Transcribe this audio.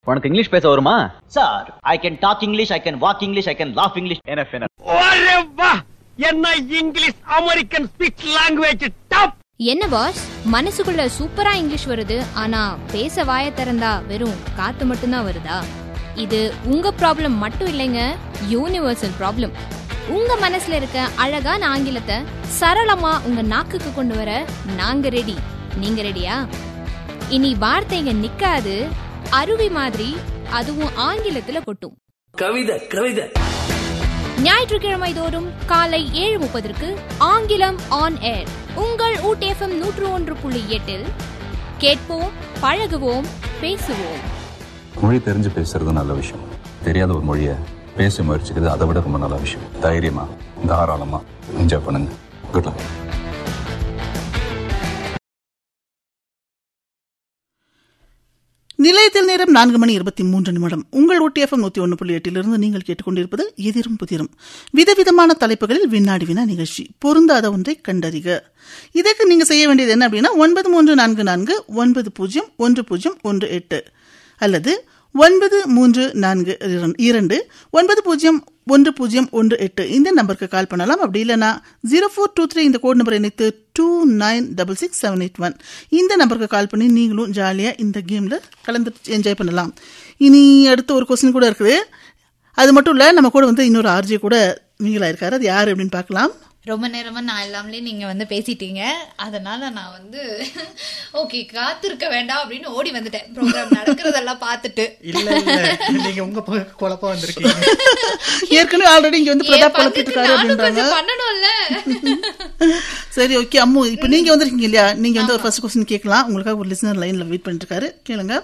உனக்கு இங்கிலீஷ் பேச வருமா Sir, I can talk English, I can walk English, I can laugh English. enough enough ஒரே வா என்ன English American speech language top என்ன பாஸ் மனசுக்குள்ள சூப்பரா இங்கிலீஷ் வருது ஆனா பேச வாய திறந்தா வெறும் காத்து மட்டும்தான் வருதா இது உங்க ப்ராப்ளம் மட்டும் இல்லைங்க யூனிவர்சல் ப்ராப்ளம் உங்க மனசுல இருக்க அழகான ஆங்கிலத்தை சரளமா உங்க நாக்குக்கு கொண்டு வர நாங்க ரெடி நீங்க ரெடியா இனி வார்த்தைங்க நிக்காது அருவி மாதிரி அதுவும் ஆங்கிலத்துல கொட்டும் கவிதை கவிதை ஞாயிற்றுக்கிழமை தோறும் காலை ஏழு முப்பதற்கு ஆங்கிலம் ஆன் ஏர் உங்கள் ஊட்டிஎஃப்எம் நூற்று ஒன்று புள்ளி எட்டில் கேட்போம் பழகுவோம் பேசுவோம் மொழி தெரிஞ்சு பேசுறது நல்ல விஷயம் தெரியாத ஒரு மொழியை பேச முயற்சிக்கிறது அதை விட ரொம்ப நல்ல விஷயம் தைரியமா தாராளமா என்ஜாய் பண்ணுங்க குட் லக் நிலையத்தில் நேரம் நான்கு மணி இருபத்தி மூன்று நிமிடம் உங்கள் ஒட்டிஎஃப்எம் நூத்தி ஒன்று புள்ளி எட்டிலிருந்து நீங்கள் கேட்டுக்கொண்டிருப்பது எதிரும் புதிரும் விதவிதமான தலைப்புகளில் வினாடி வினா நிகழ்ச்சி பொருந்தாத ஒன்றை கண்டறிக இதற்கு நீங்க செய்ய வேண்டியது என்ன அப்படின்னா ஒன்பது மூன்று நான்கு நான்கு ஒன்பது பூஜ்ஜியம் ஒன்று பூஜ்ஜியம் ஒன்று எட்டு அல்லது ஒன்பது மூன்று நான்கு இரண்- இரண்டு ஒன்பது பூஜ்ஜியம் ஒன்று பூஜ்ஜியம் ஒன்று எட்டு இந்த நம்பருக்கு கால் பண்ணலாம் அப்படி இல்லைனா ஜீரோ ஃபோர் டூ த்ரீ இந்த கோட் நம்பர் இணைத்து two nine double six seven eight one இந்த நம்பருக்கு கால் பண்ணி நீங்களும் ஜாலியாக இந்த கேமில் கலந்து என்ஜாய் பண்ணலாம் இனி அடுத்து ஒரு கொஸ்டின் கூட இருக்குது அது மட்டும் இல்லை நம்ம கூட வந்து இன்னொரு ஆர்ஜே கூட மீங்களாயிருக்காரு அது யார் அப்படின்னு பார்க்கலாம் ரொம்ப நேரமா நான் இல்லாமலே நீங்க வந்து பேசிட்டீங்க அதனால நான் வந்து ஓகே காத்திருக்க வேண்டாம் அப்படின்னு ஓடி வந்துட்டேன் ப்ரோக்ராம் நடக்கிறதெல்லாம் பார்த்துட்டு இல்ல இல்ல நீங்க உங்க பக்கம் குழப்பம் வந்திருக்கீங்க ஏற்கனவே ஆல்ரெடி இங்க வந்து பிரதாப் என் குழப்பிட்டு பங்குக்கு இருக்காரு நானும் அப்படின்றாங்க கொஞ்சம் பண்ணணும்ல சரி ஓகே அம்மு இப்போ நீங்க வந்திருக்கீங்க இல்லையா நீங்க வந்து ஒரு ஃபர்ஸ்ட் கொஸ்டின் கேட்கலாம் உங்களுக்காக ஒரு லிசனர் லைன்ல வெயிட் பண்ணிட்டு இருக்காரு கேளுங்க